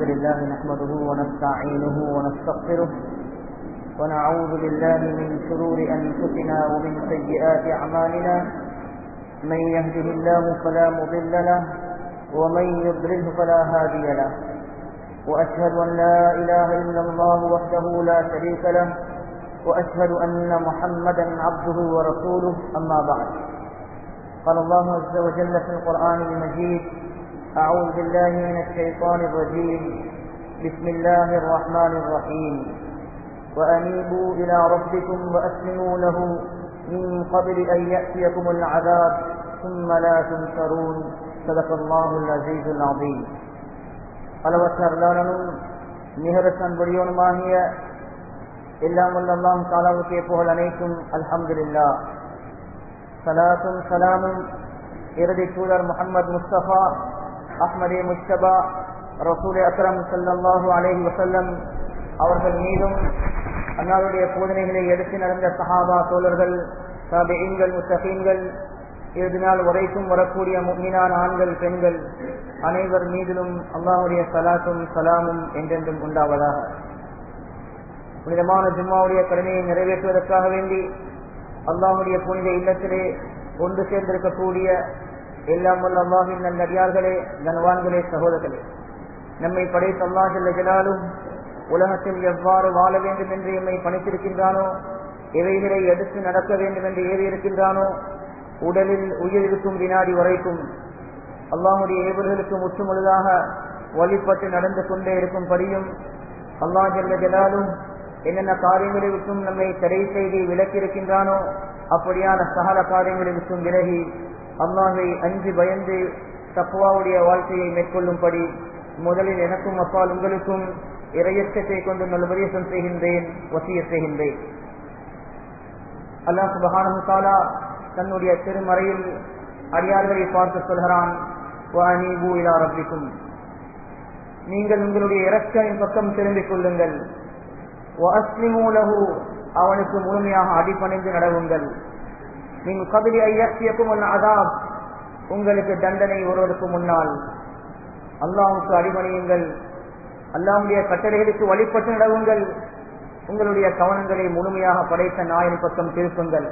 الحمد لله نحمده ونستعينه ونستغفره ونعوذ بالله من شرور أنفسنا ومن سيئات أعمالنا من يهده الله فلا مضل له ومن يضلله فلا هادي له وأشهد أن لا إله إلا الله وحده لا شريك له وأشهد أن محمدا عبده ورسوله أما بعد قال الله عز وجل في القرآن المجيد أعوذ بالله من الشيطان الرجيم بسم الله الرحمن الرحيم وأنيبوا إلى ربكم وأسلموا له من قبل أن يأتيكم العذاب ثم لا تنصرون صدق الله العزيز العظيم அளவற்ற அருளாளனும் நிகரசன் வடிவனுமாகிய எல்லாம் வல்ல அல்லாம் தாலாவுக்கே புகழ் அனைத்தும் அல்ஹம்துலில்லா சலாத்தும் சலாமும் இறுதி தூதர் முகமது முஸ்தபா அஹ்மதே முஸ்தபா ரசூல் அக்ரம் சல்லாஹூ அலேஹி வசல்லம் அவர்கள் மீதும் அன்னாருடைய போதனைகளை எடுத்து நடந்த சஹாபா தோழர்கள் தாபியங்கள் முத்தகீன்கள் இறுதி நாள் வரைக்கும் வரக்கூடிய மீனான ஆண்கள் பெண்கள் அனைவர் மீதிலும் அல்லாஹுடைய சலாத்தும் சலாமும் என்றென்றும் உண்டாவதாக புனிதமான ஜும்மாவுடைய கடமையை நிறைவேற்றுவதற்காக வேண்டி அல்லாஹுடைய புனித இல்லத்திலே ஒன்று சேர்ந்திருக்கக்கூடிய எல்லாம் வல்ல அல்லாஹின் நல்லடியார்களே கனவான்களே சகோதரர்களே நம்மை படைத்த அல்லா ஜல்ல ஜலாலும் உலகத்தில் எவ்வாறு வாழ வேண்டும் என்று எம்மை பணித்திருக்கின்றானோ எவைகளை எடுத்து நடக்க வேண்டும் என்று ஏறி இருக்கின்றானோ உடலில் உயிர் இருக்கும் வினாடி வரைக்கும் அல்லாஹுடைய ஏவர்களுக்கு முற்றுமுழுதாக வழிபட்டு நடந்து கொண்டே இருக்கும்படியும் அல்லா ஜல்ல ஜலாலும் என்னென்ன காரியங்களை விட்டும் நம்மை தடை செய்து விலக்கியிருக்கின்றானோ அப்படியான சகல காரியங்களை விட்டும் விலகி அல்லாஹை அஞ்சு பயந்து தப்புவாவுடைய வாழ்க்கையை மேற்கொள்ளும்படி முதலில் எனக்கும் அப்பால் உங்களுக்கும் இரையச்சத்தை கொண்டு நல்லுபதேசம் செய்கின்றேன் வசிய செய்கின்றேன் அல்லாஹ் சுபஹானு தன்னுடைய திருமறையில் அடியார்களை பார்த்து சொல்கிறான் நீங்கள் உங்களுடைய இறக்கையின் பக்கம் திரும்பிக் கொள்ளுங்கள் அவனுக்கு முழுமையாக அடிப்பணிந்து நடவுங்கள் நீங்கள் கபிலி ஐயத்தியக்கும் அதாப் உங்களுக்கு தண்டனை ஒருவருக்கு முன்னால் அல்லாவுக்கு அடிபணியுங்கள் அல்லாவுடைய கட்டளைகளுக்கு வழிபட்டு நடவுங்கள் உங்களுடைய கவனங்களை முழுமையாக படைத்த நாயின் பக்கம் திருப்புங்கள்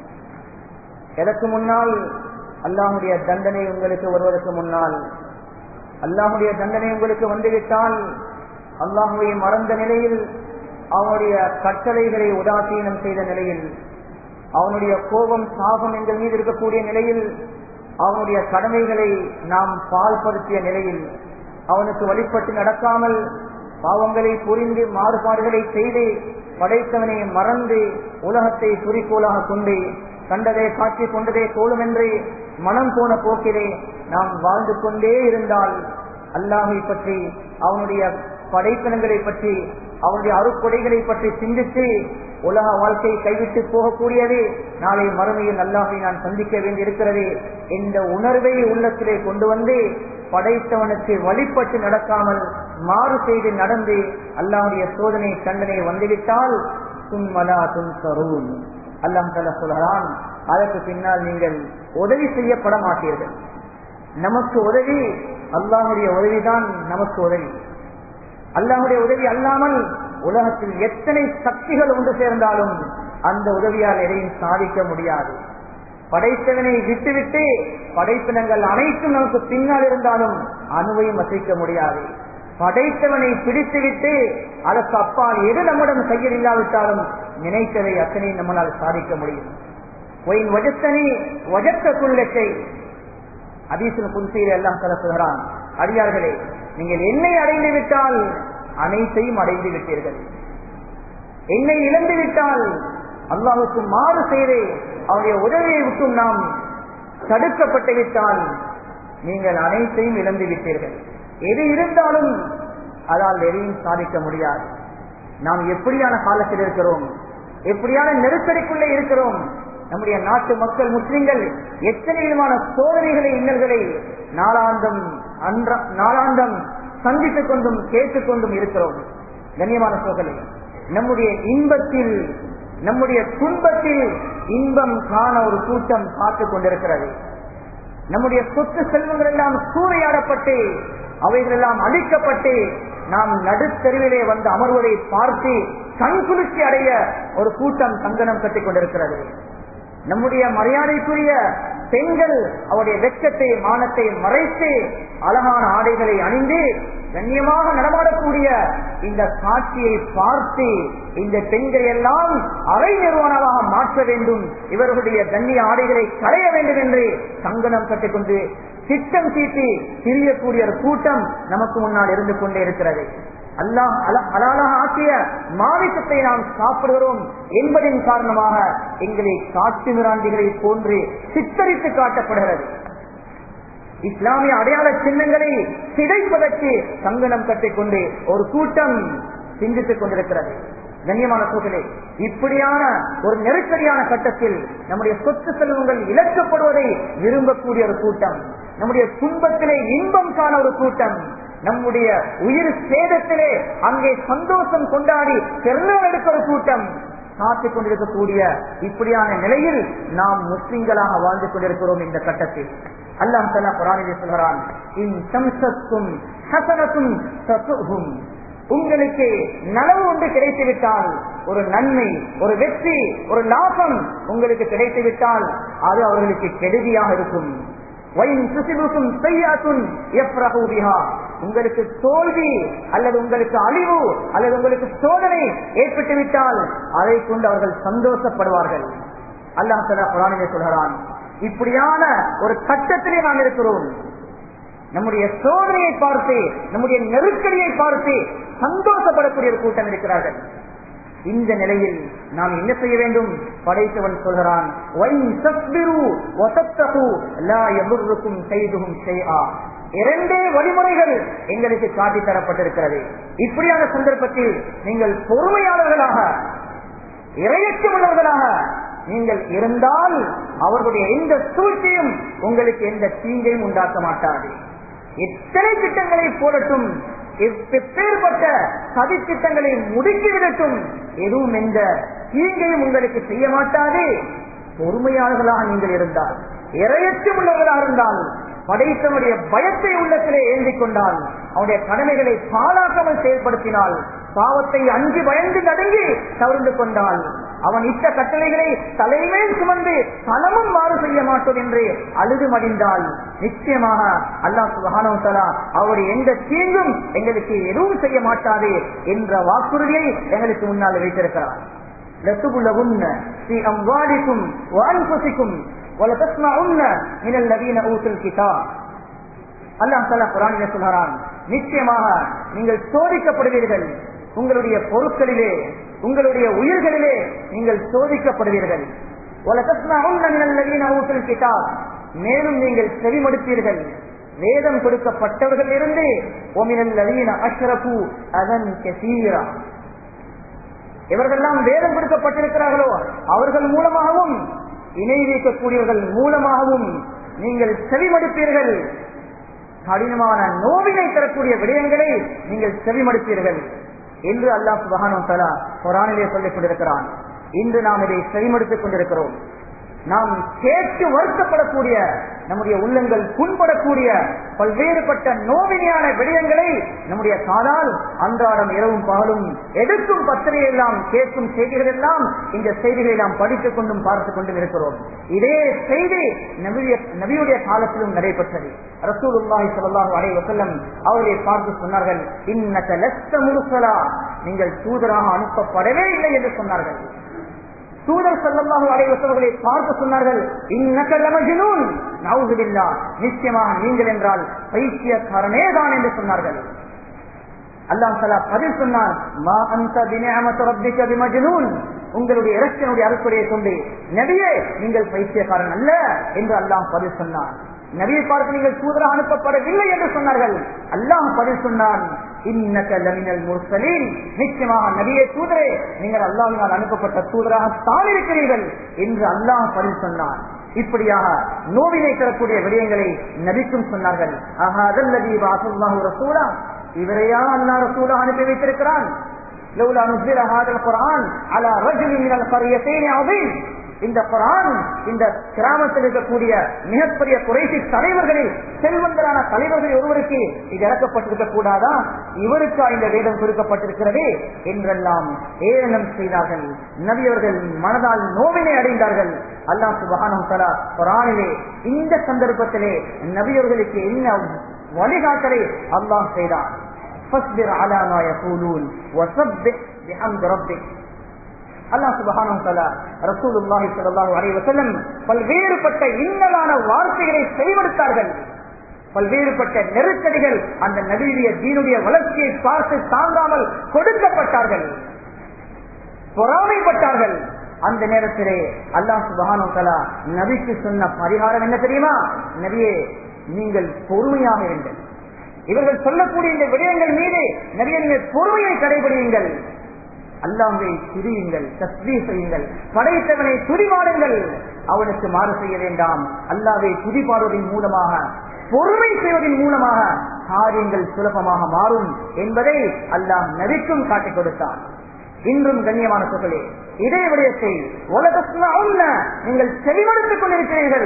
எதற்கு முன்னால் அல்லாஹுடைய தண்டனை உங்களுக்கு வருவதற்கு முன்னால் அல்லாஹுடைய தண்டனை உங்களுக்கு வந்துவிட்டால் அல்லாஹுவை மறந்த நிலையில் அவனுடைய கட்டளைகளை உதாசீனம் செய்த நிலையில் அவனுடைய கோபம் சாபம் எங்கள் மீது இருக்கக்கூடிய நிலையில் அவனுடைய கடமைகளை நாம் பால்படுத்திய நிலையில் அவனுக்கு வழிபட்டு நடக்காமல் பாவங்களை புரிந்து மாறுபாடுகளை செய்து படைத்தவனை மறந்து உலகத்தை குறிக்கோளாக கொண்டு கண்டதே காட்சி கொண்டதே கோலும் என்று மனம் போன போக்கிலே நாம் வாழ்ந்து கொண்டே இருந்தால் அல்லாஹை பற்றி அவனுடைய படைப்பினங்களை பற்றி அவனுடைய அருக்கொடைகளை பற்றி சிந்தித்து உலக வாழ்க்கை கைவிட்டு போகக்கூடியது நாளை மறுமையில் அல்லாஹை நான் சந்திக்க வேண்டியிருக்கிறது இந்த உணர்வை உள்ளத்திலே கொண்டு வந்து படைத்தவனுக்கு வழிபட்டு நடக்காமல் மாறு செய்து நடந்து அல்லாஹுடைய சோதனை தண்டனை வந்துவிட்டால் துன்மலா துன் சரூன் அல்லாம் தலா சொல்கிறான் அதற்கு பின்னால் நீங்கள் உதவி செய்யப்பட மாட்டீர்கள் நமக்கு உதவி அல்லாஹுடைய உதவிதான் நமக்கு உதவி அல்லாஹுடைய உதவி அல்லாமல் உலகத்தில் எத்தனை சக்திகள் ஒன்று சேர்ந்தாலும் அந்த உதவியால் எதையும் சாதிக்க முடியாது படைத்தவனை விட்டுவிட்டு படைப்பினங்கள் அனைத்தும் நமக்கு பின்னால் இருந்தாலும் அணுவையும் வசிக்க முடியாது படைத்தவனை பிடித்துவிட்டு அதற்கு அப்பால் எது நம்மிடம் கையில் இல்லாவிட்டாலும் நினைத்ததை அத்தனை நம்மளால் சாதிக்க முடியும் வஜத்தனி வஜத்த குள்ளத்தை அதீசன் குன்சையில் எல்லாம் கலப்புகிறான் அடியார்களே நீங்கள் என்னை அடைந்து விட்டால் அனைத்தையும் அடைந்து விட்டீர்கள் என்னை இழந்து விட்டால் அல்லாவுக்கு மாறு செய்து அவருடைய உதவியை விட்டும் நாம் தடுக்கப்பட்டு விட்டால் நீங்கள் அனைத்தையும் இழந்து விட்டீர்கள் எது இருந்தாலும் அதால் எதையும் சாதிக்க முடியாது நாம் எப்படியான காலத்தில் இருக்கிறோம் எப்படியான நெருக்கடிக்குள்ளே இருக்கிறோம் நம்முடைய நாட்டு மக்கள் முஸ்லிம்கள் எத்தனை விதமான சோதனைகளை இன்னல்களை நாளாந்தம் அன்ற நாளாந்தம் சந்தித்துக் கொண்டும் கேட்டுக்கொண்டும் இருக்கிறோம் கண்ணியமான சோதனை நம்முடைய இன்பத்தில் நம்முடைய துன்பத்தில் இன்பம் காண ஒரு கூட்டம் காத்துக் கொண்டிருக்கிறது நம்முடைய சொத்து செல்வங்கள் எல்லாம் சூறையாடப்பட்டு அவைகள் எல்லாம் அழிக்கப்பட்டு நாம் நடுத்தெருவிலே வந்து அமர்வதை பார்த்து கண் குளிர்ச்சி அடைய ஒரு கூட்டம் சந்தனம் கட்டிக் கொண்டிருக்கிறது நம்முடைய மரியாதைக்குரிய பெண்கள் அவருடைய வெட்கத்தை மானத்தை மறைத்து அழகான ஆடைகளை அணிந்து கண்ணியமாக நடமாடக்கூடிய இந்த காட்சியை பார்த்து இந்த பெண்களை எல்லாம் அரை நிறுவனமாக மாற்ற வேண்டும் இவர்களுடைய கண்ணிய ஆடைகளை களைய வேண்டும் என்று சங்கனம் கட்டிக்கொண்டு திட்டம் தீட்டி திரியக்கூடிய ஒரு கூட்டம் நமக்கு முன்னால் இருந்து கொண்டே இருக்கிறது அல்லாஹ் அலாலாக ஆக்கிய மாமிசத்தை நாம் சாப்பிடுகிறோம் என்பதின் காரணமாக எங்களை காட்டு மிராண்டிகளை போன்று சித்தரித்து காட்டப்படுகிறது இஸ்லாமிய அடையாள சின்னங்களை சிதைப்பதற்கு சங்கனம் கட்டிக்கொண்டு ஒரு கூட்டம் சிந்தித்துக் கொண்டிருக்கிறது கண்ணியமான சூழலே இப்படியான ஒரு நெருக்கடியான கட்டத்தில் நம்முடைய சொத்து செல்வங்கள் இழக்கப்படுவதை விரும்பக்கூடிய ஒரு கூட்டம் நம்முடைய துன்பத்திலே இன்பம் காண ஒரு கூட்டம் நம்முடைய உயிர் சேதத்திலே அங்கே சந்தோஷம் கொண்டாடி பெருநாள் எடுக்கிற கூட்டம் காத்துக் கொண்டிருக்கக்கூடிய இப்படியான நிலையில் நாம் முஸ்லிம்களாக வாழ்ந்து கொண்டிருக்கிறோம் இந்த கட்டத்தில் அல்லாம் தலா குரானிலே சொல்கிறான் உங்களுக்கு நனவு ஒன்று கிடைத்துவிட்டால் ஒரு நன்மை ஒரு வெற்றி ஒரு லாபம் உங்களுக்கு கிடைத்துவிட்டால் அது அவர்களுக்கு கெடுதியாக இருக்கும் உங்களுக்கு தோல்வி அல்லது உங்களுக்கு அழிவு அல்லது உங்களுக்கு சோதனை ஏற்பட்டு விட்டால் அதை கொண்டு அவர்கள் சந்தோஷப்படுவார்கள் அல்லாஹ் தலா குரானிலே சொல்கிறான் இப்படியான ஒரு கட்டத்திலே நாம் இருக்கிறோம் நம்முடைய சோதனையை பார்த்து நம்முடைய நெருக்கடியை பார்த்து சந்தோஷப்படக்கூடிய ஒரு கூட்டம் இருக்கிறார்கள் இந்த நிலையில் நாம் என்ன செய்ய வேண்டும் படைத்தவன் சொல்கிறான் இரண்டே வழிமுறைகள் எங்களுக்கு காட்டி தரப்பட்டிருக்கிறது இப்படியான சந்தர்ப்பத்தில் நீங்கள் பொறுமையாளர்களாக இரையற்றமுள்ளவர்களாக நீங்கள் இருந்தால் அவர்களுடைய எந்த சூழ்ச்சியும் உங்களுக்கு எந்த தீங்கையும் உண்டாக்க மாட்டாது எத்தனை திட்டங்களை போடட்டும் எப்பேற்பட்ட சதி திட்டங்களை முடுக்கிவிடட்டும் எதுவும் எந்த தீங்கையும் உங்களுக்கு செய்ய மாட்டாது பொறுமையாளர்களாக நீங்கள் இருந்தால் இரையற்றம் உள்ளவர்களாக இருந்தால் படைத்தவனுடைய பயத்தை உள்ளத்திலே ஏந்திக் கொண்டால் அவனுடைய கடமைகளை பாழாக்காமல் செயல்படுத்தினால் பாவத்தை அஞ்சு பயந்து நடுங்கி தவிர்த்து கொண்டால் அவன் இட்ட கட்டளைகளை தலைமேல் சுமந்து பணமும் மாறு செய்ய மாட்டோம் என்று அழுது மடிந்தால் நிச்சயமாக அல்லாஹ் சுகானவத்தலா அவருடைய எந்த தீங்கும் எங்களுக்கு எதுவும் செய்ய மாட்டாது என்ற வாக்குறுதியை எங்களுக்கு முன்னால் வைத்திருக்கிறார் لتبلغن في أموالكم وأنفسكم ولتسمعن من الذين أوتوا الكتاب அல்லாஹ் தலா குரானிலே சொல்கிறான் நிச்சயமாக நீங்கள் சோதிக்கப்படுவீர்கள் உங்களுடைய பொருட்களிலே உங்களுடைய உயிர்களிலே நீங்கள் சோதிக்கப்படுவீர்கள் மேலும் நீங்கள் செவிமடுப்பீர்கள் வேதம் கொடுக்கப்பட்டவர்கள் இருந்து அதன் இவர்களெல்லாம் வேதம் கொடுக்கப்பட்டிருக்கிறார்களோ அவர்கள் மூலமாகவும் இணை வைக்கக்கூடியவர்கள் மூலமாகவும் நீங்கள் செவிமடுப்பீர்கள் கடினமான நோவினை தரக்கூடிய விடயங்களை நீங்கள் செவிமடுப்பீர்கள் என்று அல்லாஹ் சுபகானம் தலா குரானிலே சொல்லிக் கொண்டிருக்கிறான் இன்று நாம் இதை செவிமடுத்துக் கொண்டிருக்கிறோம் நாம் கேட்டு வருத்தப்படக்கூடிய நம்முடைய உள்ளங்கள் புண்படக்கூடிய பல்வேறுபட்ட நோவினையான விடயங்களை நம்முடைய காதால் அன்றாடம் இரவும் பகலும் எடுக்கும் பத்திரிகை எல்லாம் கேட்கும் செய்திகள் எல்லாம் இந்த செய்திகளை நாம் படித்துக் கொண்டும் பார்த்துக் கொண்டும் இருக்கிறோம் இதே செய்தி நபிய நபியுடைய காலத்திலும் நடைபெற்றது ரசூலுல்லாஹி ஸல்லல்லாஹு அலைஹி வஸல்லம் அவர்களை பார்த்து சொன்னார்கள் இன்னக லஸ்த முர்சலா நீங்கள் தூதராக அனுப்பப்படவே இல்லை என்று சொன்னார்கள் தூதர் சல்லல்லாஹு அலைஹி வஸல்லம் பார்த்து சொன்னார்கள் இன்னக லமஜ்னூன் நவுதுபில்லா நிச்சயமாக நீங்கள் என்றால் பைத்தியக்காரனே தான் என்று சொன்னார்கள் அல்லாஹ் தஆலா பதில் சொன்னார் மா அன்த பினிஅமத் ரப்பிக பிமஜ்னூன் உங்களுடைய இரட்சனுடைய அருக்குறையை கொண்டு நபியே நீங்கள் பைத்தியக்காரன் அல்ல என்று அல்லாஹ் பதில் சொன்னார் நபியை பார்த்து நீங்கள் தூதராக அனுப்பப்படவில்லை என்று சொன்னார்கள் அல்லாஹ் பதில் சொன்னான் நிச்சயமாக நபியை தூதரே நீங்கள் அல்லாஹினால் அனுப்பப்பட்ட தூதராக தான் இருக்கிறீர்கள் என்று அல்லாஹ் பதில் சொன்னான் இப்படியாக நோவினை தரக்கூடிய விடயங்களை நபிக்கும் சொன்னார்கள் ஆஹா அதல்லதி வாசுல்லாஹு ரசூலா இவரையா அல்லா ரசூலா அனுப்பி வைத்திருக்கிறான் لولا نزل هذا القرآن على رجل من القريتين عظيم இந்த குரான் இந்த கிராமத்தில் இருக்கக்கூடிய மிகப்பெரிய குறைசி தலைவர்களில் செல்வந்தரான தலைவர்களில் ஒருவருக்கு இது இறக்கப்பட்டிருக்க கூடாதா இவருக்கா இந்த வேதம் கொடுக்கப்பட்டிருக்கிறது என்றெல்லாம் ஏளனம் செய்தார்கள் நபியவர்கள் மனதால் நோவினை அடைந்தார்கள் அல்லாஹ் சுபஹானம் தலா குரானிலே இந்த சந்தர்ப்பத்திலே நபியவர்களுக்கு என்ன வழிகாட்டலை அல்லாஹ் செய்தார் فاصبر على ما يقولون وسبح بحمد ربك அல்லாஹ் சுபஹானம் தலா ரசூலுல்லாஹி ஸல்லல்லாஹு அலைஹி வஸல்லம் பல்வேறுபட்ட இன்னலான வார்த்தைகளை செய்வெடுத்தார்கள் பல்வேறுபட்ட நெருக்கடிகள் அந்த நபியுடைய தீனுடைய வளர்ச்சியை பார்த்து தாங்காமல் கொடுக்கப்பட்டார்கள் பொறாமைப்பட்டார்கள் அந்த நேரத்திலே அல்லாஹ் சுபஹானம் தலா நபிக்கு சொன்ன பரிகாரம் என்ன தெரியுமா நபியே நீங்கள் பொறுமையாக இருங்கள் இவர்கள் சொல்லக்கூடிய இந்த விடயங்கள் மீது நிறைய நீங்கள் பொறுமையை கடைபிடியுங்கள் அல்லாவை துதியுங்கள் தஸ்மீ செய்யுங்கள் படைத்தவனை துதிபாடுங்கள் அவனுக்கு மாறு செய்ய வேண்டாம் அல்லாவை துதிபாடுவதன் மூலமாக பொறுமை செய்வதன் மூலமாக காரியங்கள் சுலபமாக மாறும் என்பதை அல்லாஹ் நபிக்கும் காட்டிக் கொடுத்தான் இன்றும் கண்ணியமான சொற்களே இதே விடயத்தை உலக நீங்கள் செவிமடுத்துக் கொண்டிருக்கிறீர்கள்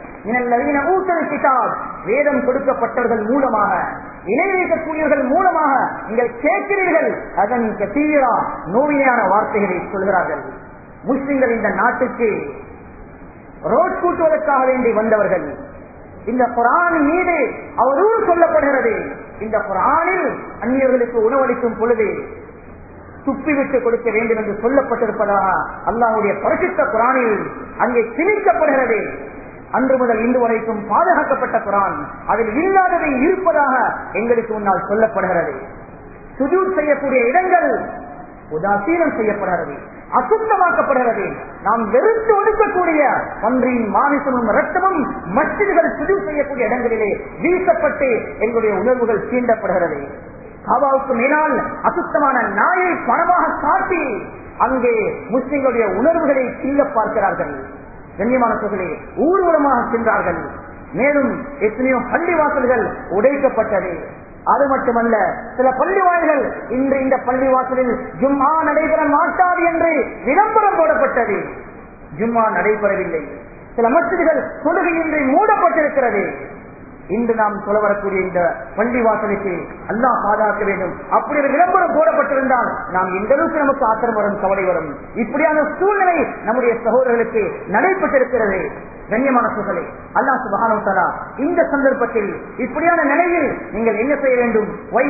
வேதம் கொடுக்கப்பட்டவர்கள் மூலமாக இணை வைக்கக்கூடியவர்கள் மூலமாக நீங்கள் கேட்கிறீர்கள் அதன் கத்தீரா நோவினையான வார்த்தைகளை சொல்கிறார்கள் முஸ்லிம்கள் இந்த நாட்டுக்கு ரோட் கூட்டுவதற்காக வேண்டி வந்தவர்கள் இந்த குரான் மீது அவரூர் சொல்லப்படுகிறது இந்த குரானில் அந்நியர்களுக்கு உணவளிக்கும் பொழுது துப்பிவிட்டு கொடுக்க வேண்டும் என்று சொல்லப்பட்டிருப்பதாக அல்லாஹுடைய பரிசுத்த குரானில் அங்கே திணிக்கப்படுகிறது அன்று முதல் இன்று வரைக்கும் பாதுகாக்கப்பட்ட குரான் அதில் இல்லாததை இருப்பதாக எங்களுக்கு முன்னால் சொல்லப்படுகிறது சுஜூர் செய்யக்கூடிய இடங்கள் உதாசீனம் செய்யப்படுகிறது அசுத்தமாக்கப்படுகிறது நாம் வெறுத்து ஒடுக்கக்கூடிய பன்றியின் மாமிசமும் ரத்தமும் மசிதிகள் சுஜூ செய்யக்கூடிய இடங்களிலே வீசப்பட்டு எங்களுடைய உணர்வுகள் தீண்டப்படுகிறது காபாவுக்கு மேலால் அசுத்தமான நாயை பணமாக காட்டி அங்கே முஸ்லிம்களுடைய உணர்வுகளை கீழ பார்க்கிறார்கள் கண்ணியமான சொல்களே ஊர்வலமாக சென்றார்கள் மேலும் எத்தனையோ பள்ளி வாசல்கள் உடைக்கப்பட்டது அது மட்டுமல்ல சில பள்ளி வாயில்கள் இன்று இந்த பள்ளி வாசலில் ஜும்மா நடைபெற மாட்டாது என்று விளம்பரம் போடப்பட்டது ஜும்மா நடைபெறவில்லை சில மசிதிகள் தொழுகையின்றி மூடப்பட்டிருக்கிறது இன்று நாம் சொல்ல வரக்கூடிய இந்த பள்ளி வாசலுக்கு அல்லாஹ் பாதுகாக்க வேண்டும் அப்படி ஒரு விளம்பரம் போடப்பட்டிருந்தால் நாம் எந்த அளவுக்கு நமக்கு ஆத்திரம் வரும் கவலை வரும் இப்படியான சூழ்நிலை நம்முடைய சகோதரர்களுக்கு நடைபெற்றிருக்கிறது கண்ணியமான சூழலை அல்லா சுபகானா இந்த சந்தர்ப்பத்தில் இப்படியான நிலையில் நீங்கள் என்ன செய்ய வேண்டும்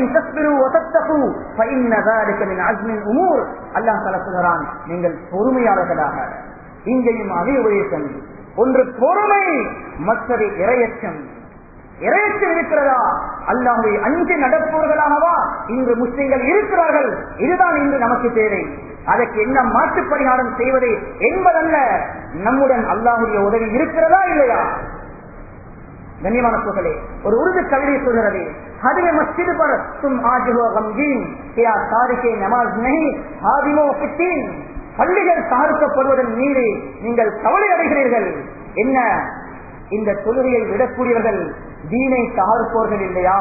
அல்லாஹ் தலா சொல்கிறான் நீங்கள் பொறுமையாளர்களாக இங்கேயும் அதே உபதேசம் ஒன்று பொறுமை மற்றது இரையச்சம் இறைச்சல் இருக்கிறதா அல்லாஹை அஞ்சு நடப்பவர்களாகவா இன்று முஸ்லிம்கள் இருக்கிறார்கள் இதுதான் இன்று நமக்கு தேவை அதற்கு என்ன மாற்று பரிகாரம் செய்வது என்பதல்ல நம்முடன் அல்லாஹுடைய உதவி இருக்கிறதா இல்லையா கண்ணியமான புகழே ஒரு உருது கவிதை சொல்கிறது हदे मस्जिद पर तुम आज हो गमगीन क्या तारीखे नमाज नहीं हादिमो फिटीन பள்ளிகள் தாழ்த்தப்படுவதன் மீது நீங்கள் கவலை அடைகிறீர்கள் என்ன இந்த தொழுகையை விடக்கூடியவர்கள் தீனை தகர்ப்போர்கள் இல்லையா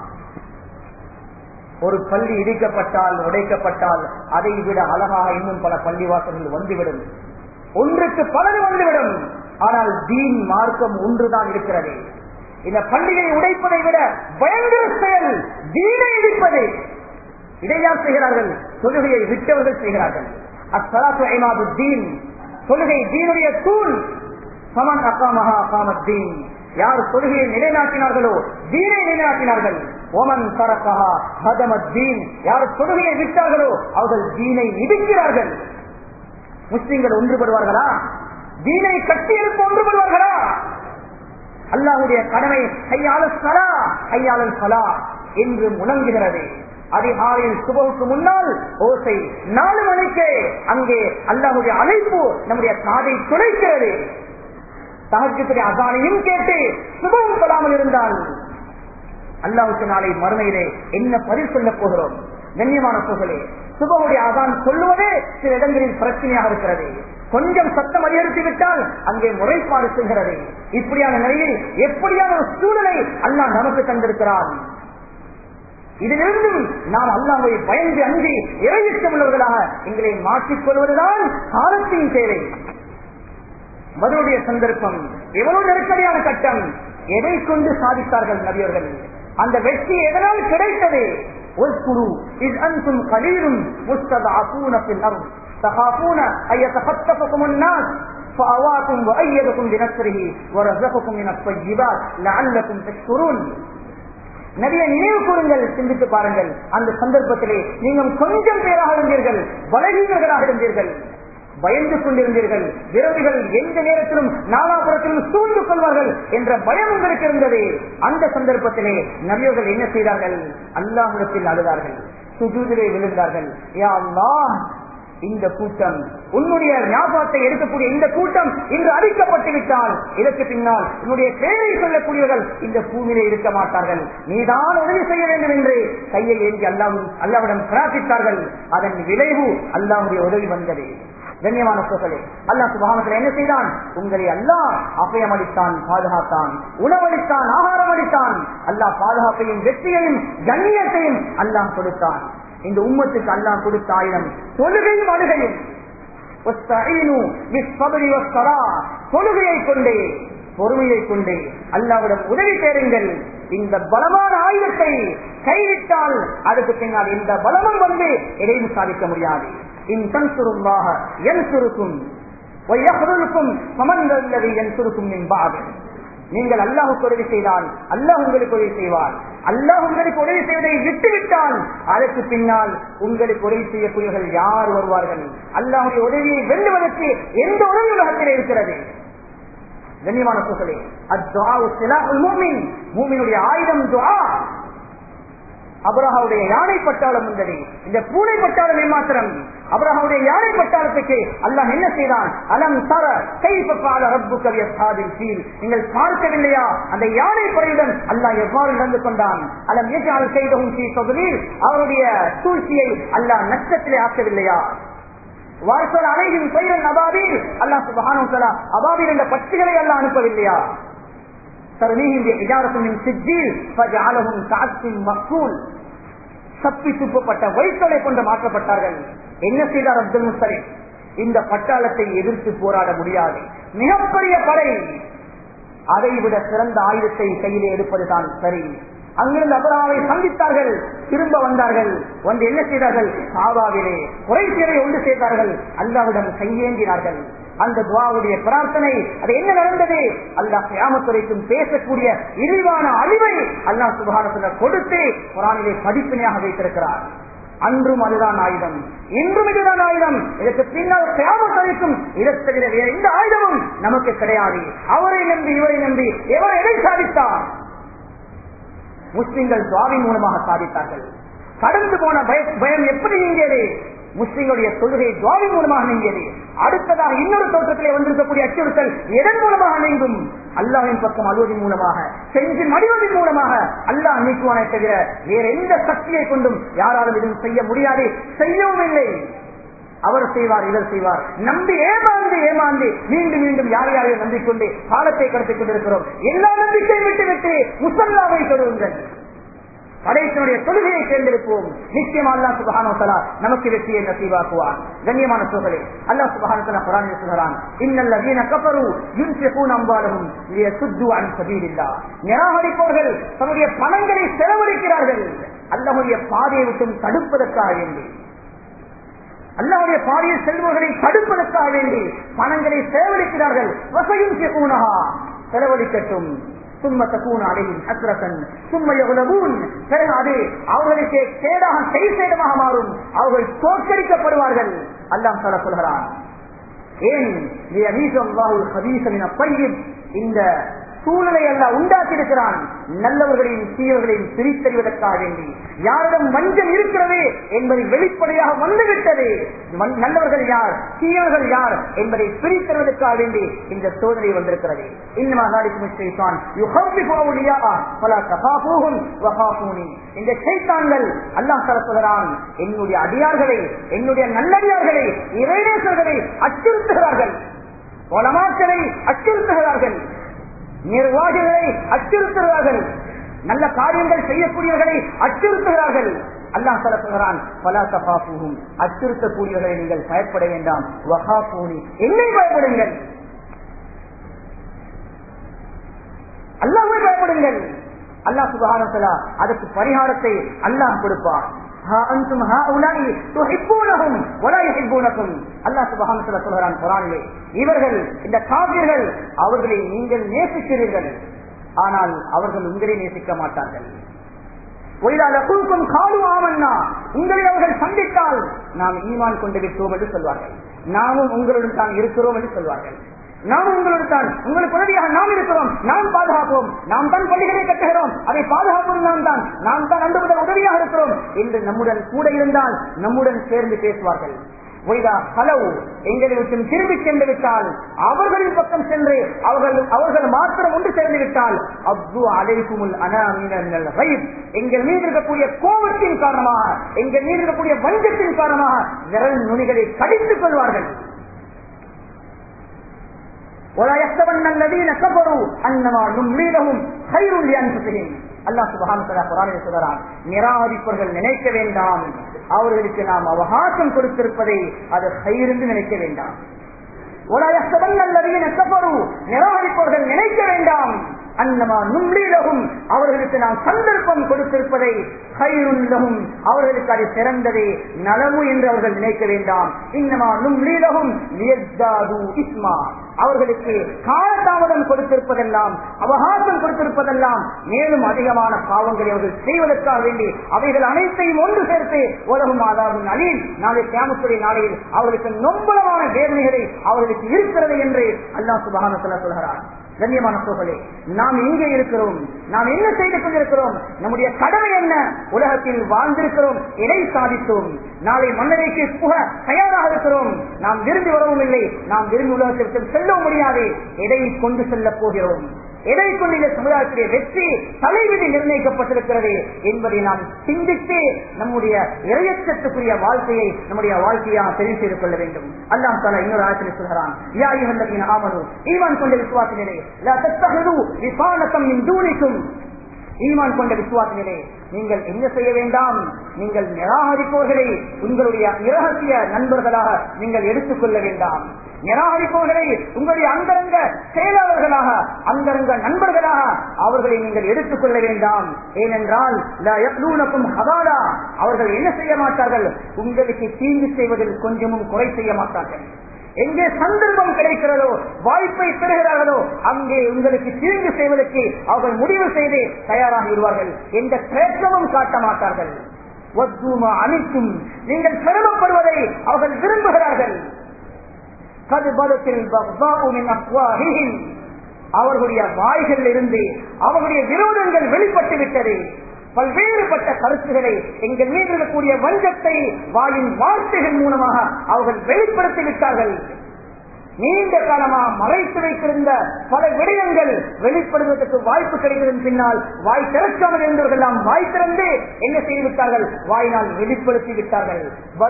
ஒரு பள்ளி இடிக்கப்பட்டால் உடைக்கப்பட்டால் அதை விட அழகாக இன்னும் பல பள்ளிவாசல்கள் வந்துவிடும் ஒன்றுக்கு பலது வந்துவிடும் ஆனால் தீன் மார்க்கம் ஒன்றுதான் இருக்கிறது இந்த பள்ளியை உடைப்பதை விட பயங்கர செயல் தீனை இடிப்பது இதை யார் செய்கிறார்கள் தொழுகையை விட்டவர்கள் செய்கிறார்கள் அஸ்ஸலாத்து ஐமாது தீன் தொழுகை தீனுடைய தூண் சமன் அக்காமஹா அகாமத்தீன் யார் தொழுகையை நிலைநாட்டினார்களோ தீனை நிலைநாட்டினார்கள் ஓமன் தரக்கஹா ஹதமத்தீன் யார் தொழுகையை விட்டார்களோ அவர்கள் தீனை இடிக்கிறார்கள் முஸ்லிம்கள் ஒன்றுபடுவார்களா தீனை கட்டி எழுப்ப ஒன்றுபடுவார்களா அல்லாஹுடைய கடமை கையாளல் சலா கையாளல் சலா என்று முழங்குகிறது அதிகாலையில் சுபவுக்கு முன்னால் ஓசை நாலு மணிக்கு அங்கே அல்லாஹுடைய அழைப்பு நம்முடைய காதை துளைக்கிறது தகஜத்துடைய அசானையும் கேட்டு சுபம் பெறாமல் இருந்தால் அல்லாவுக்கு நாளை மறுமையிலே என்ன பதில் சொல்ல போகிறோம் கண்ணியமான புகழே சுபமுடைய அதான் சொல்லுவதே சில இடங்களில் பிரச்சனையாக இருக்கிறது கொஞ்சம் சத்தம் அதிகரித்து விட்டால் அங்கே முறைப்பாடு செய்கிறது இப்படியான நிலையில் எப்படியான ஒரு சூழலை அல்லாஹ் நமக்கு தந்திருக்கிறான் இதிலிருந்தும் நாம் அல்லாவை பயந்து அஞ்சி இறையிச்சம் உள்ளவர்களாக எங்களை மாற்றிக் கொள்வதுதான் காலத்தின் தேவை பதிலுடைய சந்தர்ப்பம் எவ்வளவு நெருக்கடியான கட்டம் எதை கொண்டு சாதித்தார்கள் நபியர்கள் அந்த வெற்றி எதனால் கிடைத்தது ஒரு இஸ் அன்சும் கலீரும் முஸ்ததாபூன பின் அருள் تخافون أن يتخطفكم الناس فأواكم وأيدكم بنصره ورزقكم من الطيبات لعلكم تشكرون நிறைய நினைவு கூறுங்கள் சிந்தித்து பாருங்கள் அந்த சந்தர்ப்பத்திலே நீங்கள் கொஞ்சம் பேராக இருந்தீர்கள் பலகீனர்களாக இருந்தீர்கள் பயந்து கொண்டிருந்தீர்கள் விரோதிகள் எந்த நேரத்திலும் நாலாபுரத்திலும் சூழ்ந்து கொள்வார்கள் என்ற பயம் உங்களுக்கு இருந்தது அந்த சந்தர்ப்பத்திலே நபியர்கள் என்ன செய்தார்கள் அல்லாஹிடத்தில் அழுதார்கள் சுஜூதிலே விழுந்தார்கள் யா அல்லாஹ் இந்த கூட்டம் உன்னுடைய ஞாபகத்தை எடுக்கக்கூடிய இந்த கூட்டம் இன்று அழிக்கப்பட்டு விட்டால் இதற்கு பின்னால் உன்னுடைய பேரை சொல்லக்கூடியவர்கள் இந்த பூமியிலே இருக்க மாட்டார்கள் நீதான் உதவி செய்ய வேண்டும் என்று கையை ஏந்தி அல்லாவும் அல்லாவிடம் பிரார்த்தித்தார்கள் அதன் விளைவு அல்லாவுடைய உதவி வந்தது கண்ணியமான சொற்களே அல்லா சுபாவத்தில் என்ன செய்தான் உங்களை அல்லாஹ் அபயம் அளித்தான் பாதுகாத்தான் உணவளித்தான் ஆகாரம் அளித்தான் அல்லாஹ் பாதுகாப்பையும் வெற்றியையும் கண்ணியத்தையும் அல்லாஹ் கொடுத்தான் இந்த உம்மத்துக்கு அல்லாஹ் கொடுத்த ஆயுதம் தொழுகையும் அழுகையும் தொழுகையை கொண்டே பொறுமையை கொண்டே அல்லாவிடம் உதவி தேருங்கள் இந்த பலமான ஆயுதத்தை கைவிட்டால் அதுக்கு பின்னால் இந்த பலமும் வந்து எதையும் சாதிக்க முடியாது இன் தன்சுருமாக என் சுருக்கும் சமந்தல்லது என் சுருக்கும் என்பாது நீங்கள் அல்லாஹுக்கு உதவி செய்தால் அல்லாஹ் உங்களுக்கு உதவி செய்வார் அல்லாஹ் உங்களுக்கு உதவி செய்வதை விட்டுவிட்டால் அதற்கு பின்னால் உங்களுக்கு உதவி செய்யக்கூடியவர்கள் யார் வருவார்கள் அல்லாஹுடைய உதவியை வெல்லுவதற்கு எந்த உதவி உலகத்தில் இருக்கிறது கண்ணியமான சொற்களே மூமினுடைய ஆயுதம் துவா அபரஹாவுடைய யானை பட்டாளம் வந்தது இந்த பூனை பட்டாளம் ஏமாத்திரம் அபரஹாவுடைய யானை பட்டாளத்துக்கு அல்லாஹ் என்ன செய்தான் அலம் தர கைப்பால ரப்பு கவிய சாதில் கீழ் நீங்கள் பார்க்கவில்லையா அந்த யானை படையுடன் அல்லாஹ் எவ்வாறு நடந்து கொண்டான் அலம் ஏற்றால் செய்தவும் சீ சொகுதில் அவருடைய சூழ்ச்சியை அல்லாஹ் நஷ்டத்திலே ஆக்கவில்லையா வாரசல் அனைவரும் பயிரன் அபாபில் அல்லாஹ் சுபஹானு அபாபில் என்ற பட்சிகளை அல்லாஹ் அனுப்பவில்லையா சப்பி துப்பப்பட்ட வயிற்றலை கொண்டு மாற்றப்பட்டார்கள் என்ன செய்தார் அப்துல் முஸ்தலிம் இந்த பட்டாளத்தை எதிர்த்து போராட முடியாது மிகப்பெரிய படை அதை விட சிறந்த ஆயுதத்தை கையிலே எடுப்பதுதான் சரி அங்கிருந்து அபராவை சந்தித்தார்கள் திரும்ப வந்தார்கள் வந்து என்ன செய்தார்கள் சாவாவிலே குறைசியரை ஒன்று செய்தார்கள் அல்லாவிடம் கையேந்தினார்கள் அந்த துவாவுடைய பிரார்த்தனை அது என்ன நடந்தது அல்லாஹ் கியாமத்துறைக்கும் பேசக்கூடிய இழிவான அழிவை அல்லாஹ் சுபானத்துல கொடுத்து குரானிலே படிப்பினையாக வைத்திருக்கிறார் அன்றும் அதுதான் ஆயுதம் இன்றும் இதுதான் ஆயுதம் இதற்கு பின்னால் கியாமத்துறைக்கும் இதை தவிர வேற எந்த ஆயுதமும் நமக்கு கிடையாது அவரை நம்பி இவரை நம்பி எவர் எதை சாதித்தார் முஸ்லிம்கள் துவாவின் மூலமாக சாதித்தார்கள் கடந்து போன பயம் எப்படி நீங்கியது முஸ்லிம்களுடைய தொழுகை துவாவின் மூலமாக நீங்கியது அடுத்ததாக இன்னொரு தோற்றத்திலே வந்திருக்கக்கூடிய அச்சுறுத்தல் எதன் மூலமாக நீங்கும் அல்லாவின் பக்கம் அழுவதன் மூலமாக செஞ்சு மடிவதன் மூலமாக அல்லாஹ் நீக்குவானே தவிர வேற எந்த சக்தியை கொண்டும் யாராலும் எதுவும் செய்ய முடியாது செய்யவும் இல்லை அவர் செய்வார் இவர் செய்வார் நம்பி ஏமாந்து ஏமாந்து மீண்டும் மீண்டும் யார் யாரையும் நம்பிக்கொண்டு காலத்தை கடத்திக் கொண்டிருக்கிறோம் எல்லா நம்பிக்கையும் விட்டு விட்டு முசல்லாவை தொழுவுங்கள் படைத்தனுடைய தொழுகையை தேர்ந்தெடுப்போம் நிச்சயம் அல்லா சுபஹானோசலா நமக்கு வெற்றியை நசீவாக்குவான் கண்ணியமான சோழலை அல்லா சுபஹானோசலா குரான் சொல்கிறான் இன்னல்ல வீண கப்பரு யுன்சிபூன் அம்பாலும் சுத்து அன் சபீரில்லா நிராகரிப்பவர்கள் தன்னுடைய பணங்களை செலவழிக்கிறார்கள் அல்லாஹுடைய பாதையை விட்டும் தடுப்பதற்காக வேண்டி அல்லாவுடைய பாதையில் செல்வர்களை தடுப்பதற்காக வேண்டி பணங்களை செலவழிக்கிறார்கள் வசையும் செகூனகா செலவழிக்கட்டும் சும்ம தக்கூன் அடையும் அஸ்ரசன் சும்ம எவ்வளவும் பிறகு அது அவர்களுக்கு கேடாக கை சேதமாக மாறும் அவர்கள் தோற்கடிக்கப்படுவார்கள் அல்லாம் சொல்ல சொல்கிறான் ஏன் இந்த சூழலை அல்ல உண்டாக்கி இருக்கிறான் நல்லவர்களையும் தீயவர்களையும் பிரித்தறிவதற்காக வேண்டி யாரிடம் வஞ்சம் இருக்கிறது என்பதை வெளிப்படையாக வந்துவிட்டது நல்லவர்கள் யார் தீயவர்கள் யார் என்பதை பிரித்தறிவதற்காக வேண்டி இந்த சோதனை வந்திருக்கிறது இந்த சைத்தான்கள் அல்லாஹ் சொல்கிறான் என்னுடைய அடியார்களை என்னுடைய நல்லடியார்களை இறைநேசர்களை அச்சுறுத்துகிறார்கள் உலமாக்களை அச்சுறுத்துகிறார்கள் நிர்வாகிகளை அச்சுறுத்துகிறார்கள் நல்ல காரியங்கள் செய்யக்கூடியவர்களை அச்சுறுத்துகிறார்கள் அல்லாஹ் சொல்லுகிறான் பல தபாபூகும் அச்சுறுத்தக்கூடியவர்களை நீங்கள் பயப்பட வேண்டாம் வகாபூனி என்னை பயப்படுங்கள் அல்லாஹ்வை பயப்படுங்கள் அல்லாஹ் சுபஹானஹு அதுக்கு பரிகாரத்தை அல்லாஹ் கொடுப்பார் ஹா அன்தும் ஹாஉலாஇ துஹிப்பூனஹும் வலா யுஹிப்பூனகும் அல்லாஹ் சுப்ஹானஹு வ தஆலா சொல்றான் குர்ஆனிலே இவர்கள் இந்த காபிர்கள் அவர்களை நீங்கள் நேசிக்கிறீர்கள் ஆனால் அவர்கள் உங்களை நேசிக்க மாட்டார்கள் ஒய்தா லகுக்கும் காலு ஆமன்னா உங்களை அவர்கள் சந்தித்தால் நாம் ஈமான் கொண்டு விட்டோம் என்று சொல்வார்கள் நாமும் உங்களுடன் தான் இருக்கிறோம் என்று சொல்வார்கள் நாம் உங்களோடு தான் உங்களுக்கு உதவியாக நாம் இருக்கிறோம் நாம் பாதுகாப்போம் நாம் தான் பள்ளிகளை கட்டுகிறோம் அதை பாதுகாப்போம் நாம் தான் நாம் தான் அன்று முதல் உதவியாக இருக்கிறோம் என்று நம்முடன் கூட இருந்தால் நம்முடன் சேர்ந்து பேசுவார்கள் ஒய்தா ஹலவு எங்களை விட்டு திரும்பி சென்று விட்டால் அவர்களின் பக்கம் சென்று அவர்கள் அவர்கள் மாத்திரம் ஒன்று சேர்ந்து விட்டால் அப்து அலைக்குமுல் அனாமினல் ரைப் எங்கள் மீது இருக்கக்கூடிய கோபத்தின் காரணமாக எங்கள் மீது இருக்கக்கூடிய வஞ்சத்தின் காரணமாக விரல் நுனிகளை கடித்துக் கொள்வார்கள் ولا يحسبن الذين كفروا انما نملي لهم خير لانفسهم அல்லாஹ் சுபஹானஹு வ தஆலா சொல்றான் நிராகரிப்பவர்கள் நினைக்க வேண்டாம் அவர்களுக்கு நாம் அவகாசம் கொடுத்திருப்பதை அது கயிறு என்று நினைக்க வேண்டாம் ولا يحسبن الذين كفروا நிராகரிப்பவர்கள் நினைக்க வேண்டாம் அன்னமா நும்லீலகும் அவர்களுக்கு நாம் சந்தர்ப்பம் கொடுத்திருப்பதை கயிறுள்ளகும் அவர்களுக்கு அது சிறந்ததே நலமு என்று அவர்கள் நினைக்க வேண்டாம் இன்னமா நும்லீலகும் இஸ்மா அவர்களுக்கு காலதாமதம் கொடுத்திருப்பதெல்லாம் அவகாசம் கொடுத்திருப்பதெல்லாம் மேலும் அதிகமான பாவங்களை அவர்கள் செய்வதற்காக வேண்டி அவைகள் அனைத்தையும் ஒன்று சேர்த்து உலகம் ஆதாவும் அலீல் நாளை கேமத்துடைய நாளையில் அவர்களுக்கு நொம்பலமான வேதனைகளை அவர்களுக்கு இருக்கிறது என்று அல்லாஹ் சுபகான சொல்கிறார் கண்ணியமான சோழர்களே நாம் எங்கே இருக்கிறோம் நாம் என்ன செய்து கொண்டிருக்கிறோம் நம்முடைய கடமை என்ன உலகத்தில் வாழ்ந்திருக்கிறோம் எதை சாதித்தோம் நாளை மன்னரைக்கு புக தயாராக இருக்கிறோம் நாம் விரும்பி வரவும் இல்லை நாம் விரும்பி உலகத்திற்கு செல்லவும் முடியாது எதை கொண்டு செல்லப் போகிறோம் எதை கொண்டு இந்த சமுதாயத்திலே வெற்றி தலைவிதி நிர்ணயிக்கப்பட்டிருக்கிறது என்பதை நாம் சிந்தித்து நம்முடைய இறையச்சத்துக்குரிய வாழ்க்கையை நம்முடைய வாழ்க்கையாக தெரிவு செய்து கொள்ள வேண்டும் அல்லாம் தாலா இன்னொரு ஆயத்தில் சொல்கிறான் யா இவல்லத்தின் ஆமனு ஈவான் கொண்ட விசுவாசத்திலே லா தத்தஹது விசானத்தம் மின் தூணிக்கும் ஈமான் கொண்ட விசுவாசங்களே நீங்கள் என்ன செய்ய வேண்டாம் நீங்கள் நிராகரிப்பவர்களை உங்களுடைய இரகசிய நண்பர்களாக நீங்கள் எடுத்துக்கொள்ள வேண்டாம் நிராகரிப்பவர்களை உங்களுடைய அந்தரங்க செயலாளர்களாக அந்தரங்க நண்பர்களாக அவர்களை நீங்கள் எடுத்துக்கொள்ள வேண்டாம் ஏனென்றால் ஹபாலா அவர்கள் என்ன செய்ய மாட்டார்கள் உங்களுக்கு தீங்கு செய்வதில் கொஞ்சமும் குறை செய்ய மாட்டார்கள் எங்கே சந்தர்ப்பம் கிடைக்கிறதோ வாய்ப்பை பெறுகிறார்களோ அங்கே உங்களுக்கு தீங்கு செய்வதற்கு அவர்கள் முடிவு செய்து தயாராக இருவார்கள் எந்த பிரேற்றமும் காட்ட மாட்டார்கள் அனைத்தும் நீங்கள் சிரமப்படுவதை அவர்கள் விரும்புகிறார்கள் அவர்களுடைய வாய்களில் இருந்து அவர்களுடைய விரோதங்கள் வெளிப்பட்டு விட்டது பல்வேறுபட்ட கருத்துக்களை எங்கள் மீது இருக்கக்கூடிய வஞ்சத்தை வாயின் வார்த்தைகள் மூலமாக அவர்கள் வெளிப்படுத்தி விட்டார்கள் நீண்ட காலமா மறைத்து வைத்திருந்த பல விடயங்கள் வெளிப்படுவதற்கு வாய்ப்பு கிடைத்ததன் பின்னால் வாய் திறக்காமல் இருந்தவர்கள் வாய் திறந்து என்ன செய்துவிட்டார்கள் வாயினால் வெளிப்படுத்தி விட்டார்கள்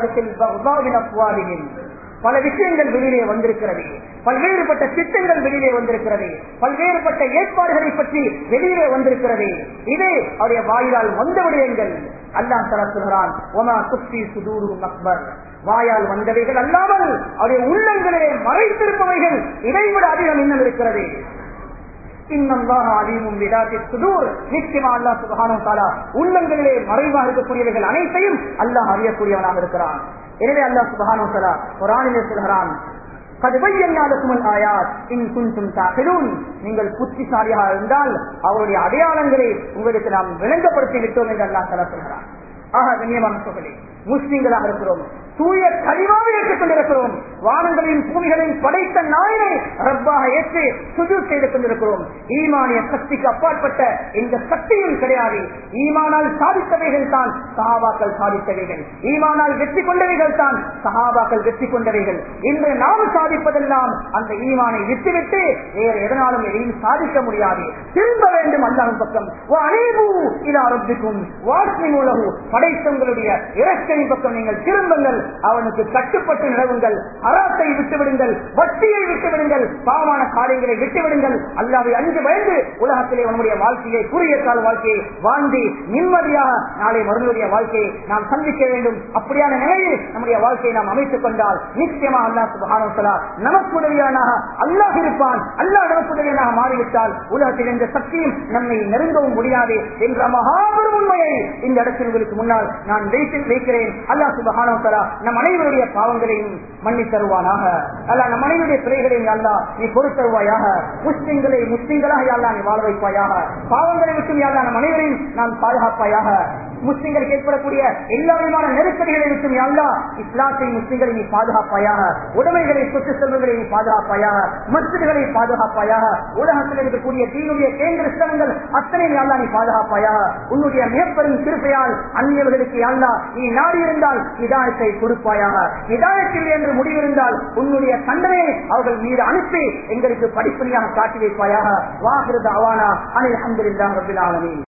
பல விஷயங்கள் வெளியிலே வந்திருக்கிறது பல்வேறுபட்ட திட்டங்கள் வெளியிலே வந்திருக்கிறது பல்வேறுபட்ட ஏற்பாடுகளை பற்றி வெளியிலே வந்திருக்கிறது இது அவருடைய வாயிலால் வந்த விடயங்கள் அல்லாம் தர சொல்கிறான் ஒமா குஸ்தி சுதூரு அக்பர் வாயால் வந்தவைகள் அல்லாமல் அவருடைய உள்ளங்களிலே மறைத்திருப்பவைகள் இதைவிட அதிகம் இன்னும் இருக்கிறது உள்ளங்களிலே மறைவாக இருக்கக்கூடியவர்கள் அனைத்தையும் அல்லாஹ் அறியக்கூடியவனாக இருக்கிறான் எனவே அல்லாஹ் சுபஹானு தலா குரானிலே சொல்கிறான் நீங்கள் புத்திசாலியாக இருந்தால் அவருடைய அடையாளங்களை உங்களுக்கு நாம் விளங்கப்படுத்தி விட்டோம் என்று அல்லா தலா சொல்கிறான் ஆக கண்ணியமான சொல்களே முஸ்லீம்களாக இருக்கிறோம் தூய கழிவாக ஏற்றுக் கொண்டிருக்கிறோம் வானங்களையும் பூமிகளையும் படைத்த நாயினை ரப்பாக ஏற்று சுஜு செய்து கொண்டிருக்கிறோம் ஈமானிய சக்திக்கு அப்பாற்பட்ட எந்த சக்தியும் கிடையாது ஈமானால் சாதித்தவைகள் தான் சஹாபாக்கள் சாதித்தவைகள் ஈமானால் வெற்றி கொண்டவைகள் தான் சஹாபாக்கள் வெற்றி கொண்டவைகள் இன்று நாம் சாதிப்பதெல்லாம் அந்த ஈமானை விட்டுவிட்டு வேறு எதனாலும் எதையும் சாதிக்க முடியாது திரும்ப வேண்டும் அல்லாஹ் பக்கம் அனைவு இது ஆரம்பிக்கும் வாட்சி மூலகு படைத்தவங்களுடைய இறக்கையின் பக்கம் நீங்கள் திரும்புங்கள் அவனுக்கு கட்டுப்பட்டு நடவுங்கள் அராத்தை விட்டுவிடுங்கள் வட்டியை விட்டுவிடுங்கள் பாவமான காரியங்களை விட்டுவிடுங்கள் அல்லாவை அஞ்சு பயந்து உலகத்திலே நம்முடைய வாழ்க்கையை குறுகிய கால வாழ்க்கையை வாழ்ந்து நிம்மதியாக நாளை மறுநுடைய வாழ்க்கையை நாம் சந்திக்க வேண்டும் அப்படியான நிலையில் நம்முடைய வாழ்க்கையை நாம் அமைத்துக் கொண்டால் நிச்சயமா அல்லா சுபானோசலா நமக்கு உதவியானாக அல்லாஹ் இருப்பான் அல்லாஹ் நமக்கு உதவியானாக மாறிவிட்டால் உலகத்தில் எந்த சக்தியும் நம்மை நெருங்கவும் முடியாது என்ற மகாபெரும் உண்மையை இந்த இடத்தில் உங்களுக்கு முன்னால் நான் வைத்து வைக்கிறேன் அல்லாஹ் சுபஹானோசலா நம் அனைவருடைய பாவங்களையும் மன்னி தருவானாக அல்லா நம் அனைவருடைய பிழைகளையும் அல்லா நீ பொறுத்தருவாயாக முஸ்லிம்களை முஸ்லிம்களாக யாழ்லா நீ வாழ வைப்பாயாக பாவங்களை விட்டு யாழ்லா நம் அனைவரையும் நான் பாதுகாப்பாயாக முஸ்லிம்களுக்கு ஏற்படக்கூடிய எல்லா விதமான நெருக்கடிகளை விட்டும் யாழ்லா இஸ்லாத்தை முஸ்லிம்களை நீ பாதுகாப்பாயாக உடைமைகளை சொத்து செல்வங்களை நீ பாதுகாப்பாயாக மசிதிகளை பாதுகாப்பாயாக உலகத்தில் இருக்கக்கூடிய தீனுடைய கேந்திர ஸ்தலங்கள் அத்தனை யாழ்லா நீ பாதுகாப்பாயாக உன்னுடைய மிகப்பெரும் திருப்பையால் அந்நியவர்களுக்கு யாழ்லா நீ நாடி இருந்தால் இதாயத்தை கொடுப்பாயாக இதாயத்தில் என்று முடிவிருந்தால் உன்னுடைய தண்டனையை அவர்கள் மீது அனுப்பி எங்களுக்கு படிப்படியாக காட்டி வைப்பாயாக வாகிருத அவானா அனில் அஹமதுல்லாஹ் ரபில் ஆலமீன்